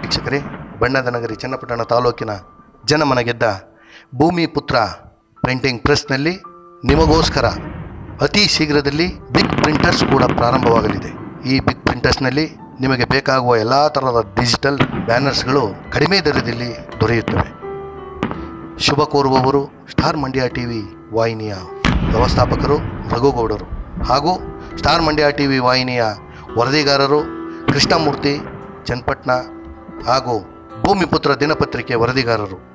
ವೀಕ್ಷಕರೇ ಬಣ್ಣದ ನಗರಿ ಚನ್ನಪಟ್ಟಣ ತಾಲೂಕಿನ ಜನಮನ ಗೆದ್ದ ಭೂಮಿ ಪುತ್ರ ಪ್ರಿಂಟಿಂಗ್ ಪ್ರೆಸ್ನಲ್ಲಿ ನಿಮಗೋಸ್ಕರ ಅತಿ ಶೀಘ್ರದಲ್ಲಿ ಬಿಗ್ ಪ್ರಿಂಟರ್ಸ್ ಕೂಡ ಪ್ರಾರಂಭವಾಗಲಿದೆ ಈ ಬಿಗ್ ಪ್ರಿಂಟರ್ಸ್ನಲ್ಲಿ ನಿಮಗೆ ಬೇಕಾಗುವ ಎಲ್ಲ ಥರದ ಡಿಜಿಟಲ್ ಬ್ಯಾನರ್ಸ್ಗಳು ಕಡಿಮೆ ದರದಲ್ಲಿ ದೊರೆಯುತ್ತವೆ ಶುಭ ಕೋರುವವರು ಸ್ಟಾರ್ ಮಂಡ್ಯ ಟಿವಿ ವಾಹಿನಿಯ ವ್ಯವಸ್ಥಾಪಕರು ರಘುಗೌಡರು ಹಾಗೂ ಸ್ಟಾರ್ ಮಂಡ್ಯ ಟಿವಿ ವಾಹಿನಿಯ ವರದಿಗಾರರು ಕೃಷ್ಣಮೂರ್ತಿ ಚನ್ನಪಟ್ಟಣ ಹಾಗೂ ಭೂಮಿಪುತ್ರ ದಿನಪತ್ರಿಕೆ ವರದಿಗಾರರು